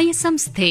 ಸಂಸ್ಥೆ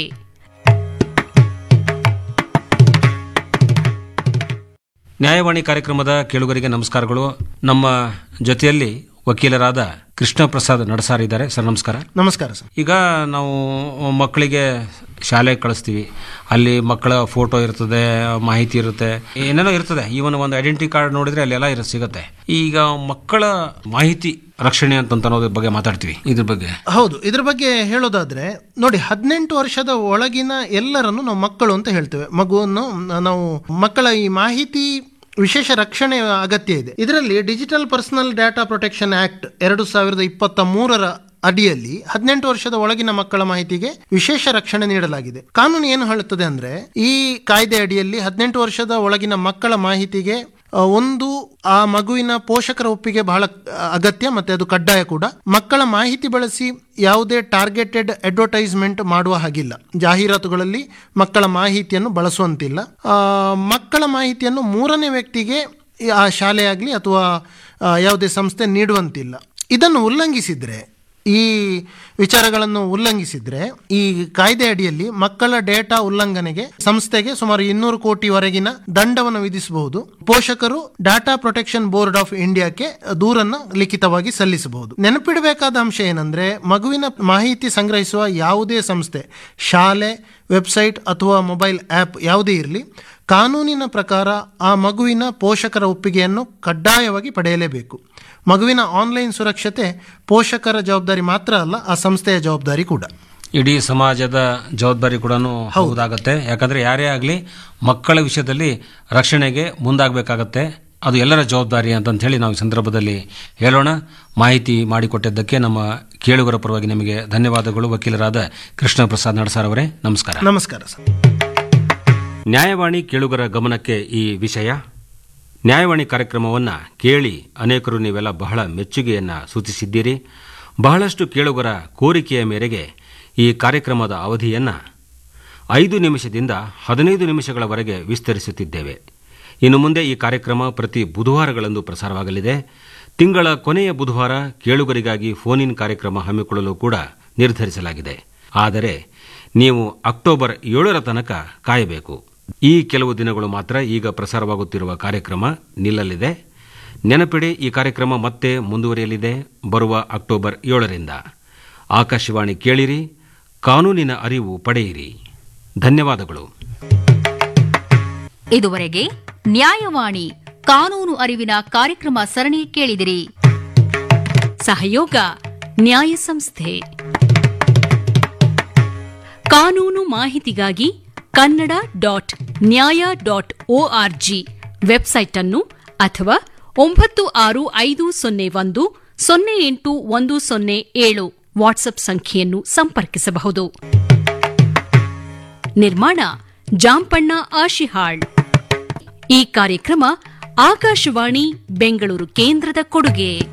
ನ್ಯಾಯವಾಣಿ ಕಾರ್ಯಕ್ರಮದ ಕೇಳುಗರಿಗೆ ನಮಸ್ಕಾರಗಳು ನಮ್ಮ ಜೊತೆಯಲ್ಲಿ ವಕೀಲರಾದ ಕೃಷ್ಣ ಪ್ರಸಾದ್ ನಡಸಾರ್ ಇದ್ದಾರೆ ಸರ್ ನಮಸ್ಕಾರ ನಮಸ್ಕಾರ ಸರ್ ಈಗ ನಾವು ಮಕ್ಕಳಿಗೆ ಶಾಲೆಗೆ ಕಳಿಸ್ತೀವಿ ಅಲ್ಲಿ ಮಕ್ಕಳ ಫೋಟೋ ಇರ್ತದೆ ಮಾಹಿತಿ ಇರುತ್ತೆ ಏನೇನೋ ಇರ್ತದೆ ಈವನ್ ಒಂದು ಐಡೆಂಟಿ ಕಾರ್ಡ್ ನೋಡಿದ್ರೆ ಅಲ್ಲೆಲ್ಲ ಇರ ಸಿಗುತ್ತೆ ಈಗ ಮಕ್ಕಳ ಮಾಹಿತಿ ರಕ್ಷಣೆ ಅಂತ ಅನ್ನೋದ್ರ ಬಗ್ಗೆ ಮಾತಾಡ್ತೀವಿ ಇದ್ರ ಬಗ್ಗೆ ಹೌದು ಇದ್ರ ಬಗ್ಗೆ ಹೇಳೋದಾದ್ರೆ ನೋಡಿ ಹದಿನೆಂಟು ವರ್ಷದ ಒಳಗಿನ ಎಲ್ಲರನ್ನು ನಾವು ಮಕ್ಕಳು ಅಂತ ಹೇಳ್ತೇವೆ ಮಗುವನ್ನು ನಾವು ಮಕ್ಕಳ ಈ ಮಾಹಿತಿ ವಿಶೇಷ ರಕ್ಷಣೆ ಅಗತ್ಯ ಇದೆ ಇದರಲ್ಲಿ digital personal data protection act ಎರಡು ಸಾವಿರದ ಇಪ್ಪತ್ತ ಮೂರರ ಅಡಿಯಲ್ಲಿ ಹದಿನೆಂಟು ವರ್ಷದ ಒಳಗಿನ ಮಕ್ಕಳ ಮಾಹಿತಿಗೆ ವಿಶೇಷ ರಕ್ಷಣೆ ನೀಡಲಾಗಿದೆ ಕಾನೂನು ಏನು ಹೇಳುತ್ತದೆ ಅಂದ್ರೆ ಈ ಕಾಯ್ದೆ ಅಡಿಯಲ್ಲಿ ಹದಿನೆಂಟು ವರ್ಷದ ಒಳಗಿನ ಮಕ್ಕಳ ಮಾಹಿತಿಗೆ ಆ, ಒಂದು ಆ ಮಗುವಿನ ಪೋಷಕರ ಒಪ್ಪಿಗೆ ಬಹಳ ಆ, ಅಗತ್ಯ ಮತ್ತೆ ಅದು ಕಡ್ಡಾಯ ಕೂಡ ಮಕ್ಕಳ ಮಾಹಿತಿ ಬಳಸಿ ಯಾವುದೇ ಟಾರ್ಗೆಟೆಡ್ ಅಡ್ವರ್ಟೈಸ್ಮೆಂಟ್ ಮಾಡುವ ಹಾಗಿಲ್ಲ ಜಾಹೀರಾತುಗಳಲ್ಲಿ ಮಕ್ಕಳ ಮಾಹಿತಿಯನ್ನು ಬಳಸುವಂತಿಲ್ಲ ಆ, ಮಕ್ಕಳ ಮಾಹಿತಿಯನ್ನು ಮೂರನೇ ವ್ಯಕ್ತಿಗೆ ಈ ಆ ಶಾಲೆಯಾಗಲಿ ಅಥವಾ ಆ, ಯಾವುದೇ ಸಂಸ್ಥೆ ನೀಡುವಂತಿಲ್ಲ ಇದನ್ನು ಉಲ್ಲಂಘಿಸಿದ್ರೆ ಈ ವಿಚಾರಗಳನ್ನು ಉಲ್ಲಂಘಿಸಿದ್ರೆ ಈ ಕಾಯ್ದೆ ಅಡಿಯಲ್ಲಿ ಮಕ್ಕಳ ಡೇಟಾ ಉಲ್ಲಂಘನೆಗೆ ಸಂಸ್ಥೆಗೆ ಸುಮಾರು ಇನ್ನೂರು ಕೋಟಿವರೆಗಿನ ದಂಡವನ್ನು ವಿಧಿಸಬಹುದು ಪೋಷಕರು ಡಾಟಾ ಪ್ರೊಟೆಕ್ಷನ್ ಬೋರ್ಡ್ ಆಫ್ ಇಂಡಿಯಾಕ್ಕೆ ದೂರನ್ನ ಲಿಖಿತವಾಗಿ ಸಲ್ಲಿಸಬಹುದು ನೆನಪಿಡಬೇಕಾದ ಅಂಶ ಏನಂದ್ರೆ ಮಗುವಿನ ಮಾಹಿತಿ ಸಂಗ್ರಹಿಸುವ ಯಾವುದೇ ಸಂಸ್ಥೆ ಶಾಲೆ ವೆಬ್ಸೈಟ್ ಅಥವಾ ಮೊಬೈಲ್ ಆ್ಯಪ್ ಯಾವುದೇ ಇರಲಿ ಕಾನೂನಿನ ಪ್ರಕಾರ ಆ ಮಗುವಿನ ಪೋಷಕರ ಒಪ್ಪಿಗೆಯನ್ನು ಕಡ್ಡಾಯವಾಗಿ ಪಡೆಯಲೇಬೇಕು ಮಗುವಿನ ಆನ್ಲೈನ್ ಸುರಕ್ಷತೆ ಪೋಷಕರ ಜವಾಬ್ದಾರಿ ಮಾತ್ರ ಅಲ್ಲ ಆ ಸಂಸ್ಥೆಯ ಜವಾಬ್ದಾರಿ ಕೂಡ ಇಡೀ ಸಮಾಜದ ಜವಾಬ್ದಾರಿ ಕೂಡ ಹೌದಾಗತ್ತೆ ಯಾಕಂದ್ರೆ ಯಾರೇ ಆಗಲಿ ಮಕ್ಕಳ ವಿಷಯದಲ್ಲಿ ರಕ್ಷಣೆಗೆ ಮುಂದಾಗಬೇಕಾಗತ್ತೆ ಅದು ಎಲ್ಲರ ಜವಾಬ್ದಾರಿ ಅಂತ ಹೇಳಿ ನಾವು ಈ ಸಂದರ್ಭದಲ್ಲಿ ಹೇಳೋಣ ಮಾಹಿತಿ ಮಾಡಿಕೊಟ್ಟಿದ್ದಕ್ಕೆ ನಮ್ಮ ಕೇಳುಗರ ಪರವಾಗಿ ನಿಮಗೆ ಧನ್ಯವಾದಗಳು ವಕೀಲರಾದ ಕೃಷ್ಣ ಪ್ರಸಾದ್ ನಡಸಾರ್ ಅವರೇ ನಮಸ್ಕಾರ ನಮಸ್ಕಾರ ಸರ್ ನ್ಯಾಯವಾಣಿ ಕೇಳುಗರ ಗಮನಕ್ಕೆ ಈ ವಿಷಯ ನ್ಯಾಯವಾಣಿ ಕಾರ್ಯಕ್ರಮವನ್ನು ಕೇಳಿ ಅನೇಕರು ನೀವೆಲ್ಲ ಬಹಳ ಮೆಚ್ಚುಗೆಯನ್ನು ಸೂಚಿಸಿದ್ದೀರಿ ಬಹಳಷ್ಟು ಕೇಳುಗರ ಕೋರಿಕೆಯ ಮೇರೆಗೆ ಈ ಕಾರ್ಯಕ್ರಮದ ಅವಧಿಯನ್ನು ಐದು ನಿಮಿಷದಿಂದ ಹದಿನೈದು ನಿಮಿಷಗಳವರೆಗೆ ವಿಸ್ತರಿಸುತ್ತಿದ್ದೇವೆ ಇನ್ನು ಮುಂದೆ ಈ ಕಾರ್ಯಕ್ರಮ ಪ್ರತಿ ಬುಧವಾರಗಳಂದು ಪ್ರಸಾರವಾಗಲಿದೆ ತಿಂಗಳ ಕೊನೆಯ ಬುಧವಾರ ಕೇಳುಗರಿಗಾಗಿ ಫೋನ್ ಇನ್ ಕಾರ್ಯಕ್ರಮ ಹಮ್ಮಿಕೊಳ್ಳಲು ಕೂಡ ನಿರ್ಧರಿಸಲಾಗಿದೆ ಆದರೆ ನೀವು ಅಕ್ಟೋಬರ್ ಏಳರ ತನಕ ಕಾಯಬೇಕು ಈ ಕೆಲವು ದಿನಗಳು ಮಾತ್ರ ಈಗ ಪ್ರಸಾರವಾಗುತ್ತಿರುವ ಕಾರ್ಯಕ್ರಮ ನಿಲ್ಲಲಿದೆ ನೆನಪಿಡಿ ಈ ಕಾರ್ಯಕ್ರಮ ಮತ್ತೆ ಮುಂದುವರಿಯಲಿದೆ ಬರುವ ಅಕ್ಟೋಬರ್ ಏಳರಿಂದ ಆಕಾಶವಾಣಿ ಕೇಳಿರಿ ಕಾನೂನಿನ ಅರಿವು ಪಡೆಯಿರಿ ಧನ್ಯವಾದಗಳು ಇದುವರೆಗೆ ನ್ಯಾಯವಾಣಿ ಕಾನೂನು ಅರಿವಿನ ಕಾರ್ಯಕ್ರಮ ಸರಣಿ ಕೇಳಿದಿರಿ ಸಹಯೋಗ ನ್ಯಾಯ ಸಂಸ್ಥೆ ಕಾನೂನು ಮಾಹಿತಿಗಾಗಿ Kannada dot Nyaya dot O R G website ಅನ್ನು ಅಥವಾ ಒಂಬತ್ತು ಆರು ಐದು ಸೊನ್ನೆ ಒಂದು ಸೊನ್ನೆ ಎಂಟು ಒಂದು ಸೊನ್ನೆ ಏಳು ವಾಟ್ಸ್ಆಪ್ ಸಂಖ್ಯೆಯನ್ನು ಸಂಪರ್ಕಿಸಬಹುದು ನಿರ್ಮಾಣ ಜಾಂಪಣ್ಣ ಆಶಿಹಾಳ್ ಈ ಕಾರ್ಯಕ್ರಮ ಆಕಾಶವಾಣಿ ಬೆಂಗಳೂರು ಕೇಂದ್ರದ ಕೊಡುಗೆ